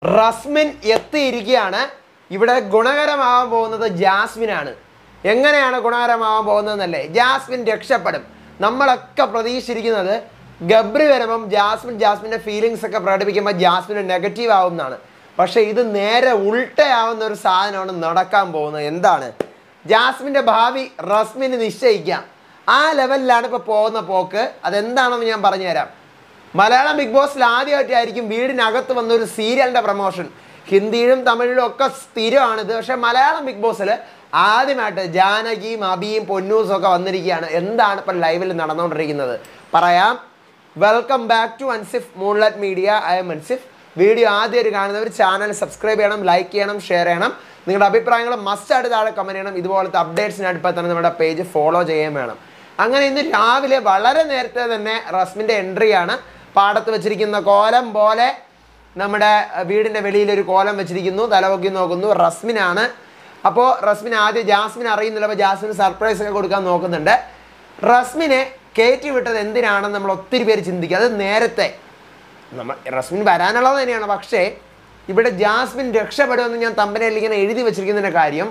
റസ്മിൻ എത്തിയിരിക്കുകയാണ് ഇവിടെ ഗുണകരമാവാൻ പോകുന്നത് ജാസ്മിനാണ് എങ്ങനെയാണ് ഗുണകരമാവാൻ പോകുന്നതെന്നല്ലേ ജാസ്മിൻ രക്ഷപ്പെടും നമ്മളൊക്കെ പ്രതീക്ഷിച്ചിരിക്കുന്നത് ഗബ്രി വരുമ്പം ജാസ്മിൻ ജാസ്മിൻ്റെ ഫീലിങ്സ് ഒക്കെ പ്രകടിപ്പിക്കുമ്പോൾ ജാസ്മിന് നെഗറ്റീവ് ആവുന്നതാണ് പക്ഷേ ഇത് നേരെ ഉൾട്ടയാവുന്ന ഒരു സാധനമാണ് നടക്കാൻ പോകുന്നത് എന്താണ് ജാസ്മിൻ്റെ ഭാവി റസ്മിന് നിശ്ചയിക്കാം ആ ലെവലിലാണ് ഇപ്പോൾ പോകുന്ന പോക്ക് അതെന്താണെന്ന് ഞാൻ പറഞ്ഞുതരാം മലയാളം ബിഗ് ബോസിൽ ആദ്യമായിട്ടായിരിക്കും വീടിനകത്ത് വന്ന ഒരു സീരിയലിൻ്റെ പ്രൊമോഷൻ ഹിന്ദിയിലും തമിഴിലും ഒക്കെ സ്ഥിരമാണിത് പക്ഷേ മലയാളം ബിഗ് ബോസിൽ ആദ്യമായിട്ട് ജാനകിയും അബിയും പൊന്നൂസും ഒക്കെ വന്നിരിക്കുകയാണ് എന്താണ് ഇപ്പം ലൈവിൽ നടന്നുകൊണ്ടിരിക്കുന്നത് പറയാം welcome back to Ansif moonlet media I M Ansif video ആദ്യമായിട്ട് കാണുന്നവർ ചാനൽ സബ്സ്ക്രൈബ് ചെയ്യണം ലൈക്ക് ചെയ്യണം ഷെയർ ചെയ്യണം നിങ്ങളുടെ അഭിപ്രായങ്ങൾ മസ്റ്റായിട്ട് താഴെ കമൻറ്റ് ചെയ്യണം ഇതുപോലത്തെ അപ്ഡേറ്റ്സിനായിട്ട് ഇപ്പോൾ തന്നെ നമ്മുടെ പേജ് ഫോളോ ചെയ്യുകയും വേണം അങ്ങനെ ഇന്ന് രാവിലെ വളരെ നേരത്തെ തന്നെ റസ്മിൻ്റെ എൻട്രിയാണ് പാടത്ത് വെച്ചിരിക്കുന്ന കോലം പോലെ നമ്മുടെ വീടിൻ്റെ വെളിയിൽ ഒരു കോലം വെച്ചിരിക്കുന്നു തലപൊക്കി നോക്കുന്നു റസ്മിനാണ് അപ്പോൾ റസ്മിൻ ആദ്യം ജാസ്മിൻ അറിയുന്നില്ല അപ്പോൾ ജാസ്മിന് സർപ്രൈസ് ഒക്കെ കൊടുക്കാൻ നോക്കുന്നുണ്ട് റസ്മിനെ കയറ്റി വിട്ടത് എന്തിനാണെന്ന് നമ്മൾ ഒത്തിരി പേര് ചിന്തിക്കുക അത് നേരത്തെ നമ്മൾ റസ്മിൻ വരാനുള്ളത് തന്നെയാണ് പക്ഷേ ഇവിടെ ജാസ്മിൻ രക്ഷപ്പെടുമെന്ന് ഞാൻ തമ്പനയിൽ ഇങ്ങനെ എഴുതി വെച്ചിരിക്കുന്നതിൻ്റെ കാര്യം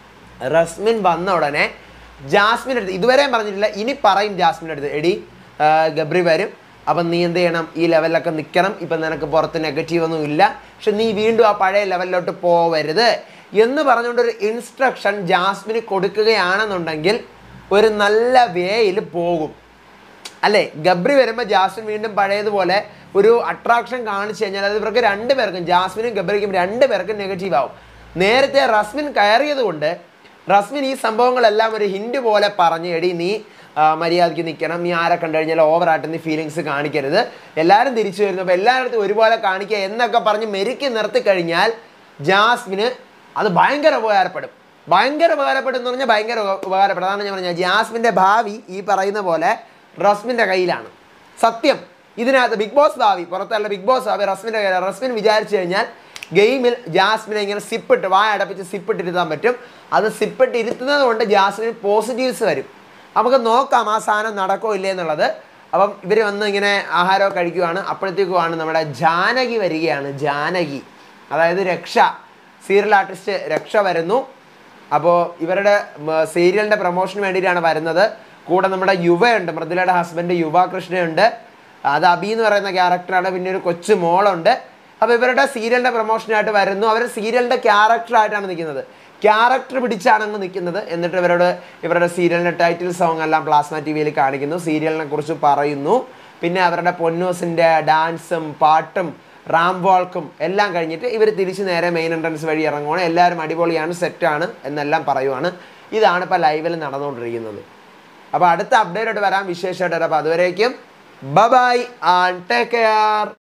റസ്മിൻ വന്ന ഉടനെ ജാസ്മിൻ അടുത്ത് ഇതുവരെയും പറഞ്ഞിട്ടില്ല ഇനി പറയും ജാസ്മിൻ്റെ അടുത്ത് എടി ആ, ഗബ്രി വരും അപ്പം നീ എന്ത് ചെയ്യണം ഈ ലെവലിലൊക്കെ നിൽക്കണം ഇപ്പം നിനക്ക് പുറത്ത് നെഗറ്റീവ് ഒന്നും ഇല്ല പക്ഷെ നീ വീണ്ടും ആ പഴയ ലെവലിലോട്ട് പോവരുത് എന്ന് പറഞ്ഞുകൊണ്ട് ഒരു ഇൻസ്ട്രക്ഷൻ ജാസ്മിന് കൊടുക്കുകയാണെന്നുണ്ടെങ്കിൽ ഒരു നല്ല വേയിൽ പോകും അല്ലേ ഗബ്രി വരുമ്പോൾ ജാസ്മിൻ വീണ്ടും പഴയതുപോലെ ഒരു അട്രാക്ഷൻ കാണിച്ചു കഴിഞ്ഞാൽ അത് ഇവർക്ക് രണ്ട് പേർക്കും ജാസ്മിനും ഗബ്രിക്കും രണ്ട് പേർക്കും നെഗറ്റീവ് ആവും നേരത്തെ റസ്മിൻ കയറിയത് കൊണ്ട് റസ്മിൻ ഈ സംഭവങ്ങളെല്ലാം ഒരു ഹിൻഡ് പോലെ പറഞ്ഞു എടി നീ ആ, മര്യാദയ്ക്ക് നിൽക്കണം നീ ആരെ കണ്ടു കഴിഞ്ഞാൽ ഓവറായിട്ട് നീ ഫീലിങ്സ് കാണിക്കരുത് എല്ലാവരും തിരിച്ചു വരുന്നു അപ്പോൾ എല്ലായിടത്തും ഒരുപോലെ കാണിക്കുക എന്നൊക്കെ പറഞ്ഞ് മെരുക്കി നിർത്തി കഴിഞ്ഞാൽ ജാസ്മിന് അത് ഭയങ്കര ഉപകാരപ്പെടും ഭയങ്കര ഉപകാരപ്പെടും എന്ന് പറഞ്ഞാൽ ഭയങ്കര ഉപ- ഉപകാരപ്പെടും അതാണ് ഞാൻ പറഞ്ഞത് ജാസ്മിൻ്റെ ഭാവി ഈ പറയുന്ന പോലെ റസ്മിൻ്റെ കയ്യിലാണ് സത്യം ഇതിനകത്ത് ബിഗ് ബോസ് ഭാവി പുറത്തല്ല ബിഗ് ബോസ് ഭാവി റസ്മിൻ്റെ കയ്യിൽ റസ്മിൻ വിചാരിച്ചു കഴിഞ്ഞാൽ ഗെയിമിൽ ജാസ്മിനെ ഇങ്ങനെ സിപ്പിട്ട് വായ അടപ്പിച്ച് സിപ്പിട്ട് ഇരുത്താൻ പറ്റും അത് സിപ്പിട്ട് ഇരുത്തുന്നത് കൊണ്ട് ജാസ്മിന് പോസിറ്റീവ്സ് വരും നമുക്ക് നോക്കാം ആ സാധനം നടക്കോ ഇല്ലേ എന്നുള്ളത് അപ്പം ഇവർ വന്ന് ഇങ്ങനെ ആഹാരമൊക്കെ കഴിക്കുവാണ് അപ്പോഴത്തേക്കുമാണ് നമ്മുടെ ജാനകി വരികയാണ് ജാനകി അതായത് രക്ഷ സീരിയൽ ആർട്ടിസ്റ്റ് രക്ഷ വരുന്നു അപ്പോൾ ഇവരുടെ സീരിയലിൻ്റെ പ്രൊമോഷന് വേണ്ടിയിട്ടാണ് വരുന്നത് കൂടെ നമ്മുടെ യുവയുണ്ട് മൃദുലയുടെ ഹസ്ബൻഡ് യുവ കൃഷ്ണയുണ്ട് അത് അബി എന്ന് പറയുന്ന ക്യാരക്ടറാണ് പിന്നെ ഒരു കൊച്ചു മോളുണ്ട് അപ്പോൾ ഇവരുടെ സീരിയലിൻ്റെ പ്രൊമോഷനായിട്ട് വരുന്നു അവർ സീരിയലിൻ്റെ ക്യാരക്ടറായിട്ടാണ് നിൽക്കുന്നത് ക്യാരക്ടർ പിടിച്ചാണ് അങ്ങ് നിൽക്കുന്നത് എന്നിട്ട് ഇവരോട് ഇവരുടെ സീരിയലിൻ്റെ ടൈറ്റിൽ സോങ് എല്ലാം പ്ലാസ്മ ടി വിയിൽ കാണിക്കുന്നു സീരിയലിനെ കുറിച്ച് പറയുന്നു പിന്നെ അവരുടെ പൊന്നൂസിൻ്റെ ഡാൻസും പാട്ടും റാം വാൾക്കും എല്ലാം കഴിഞ്ഞിട്ട് ഇവർ തിരിച്ച് നേരെ മെയിൻ എൻട്രൻസ് വഴി ഇറങ്ങുവാണ് എല്ലാവരും അടിപൊളിയാണ് സെറ്റാണ് എന്നെല്ലാം പറയുവാണ് ഇതാണ് ഇപ്പോൾ ലൈവിൽ നടന്നുകൊണ്ടിരിക്കുന്നത് അപ്പോൾ അടുത്ത അപ്ഡേറ്റ് ആയിട്ട് വരാം വിശേഷമായിട്ട് വരാം അപ്പോൾ അതുവരേക്കും ബൈ ആൻഡ് ടേക്ക് കെയർ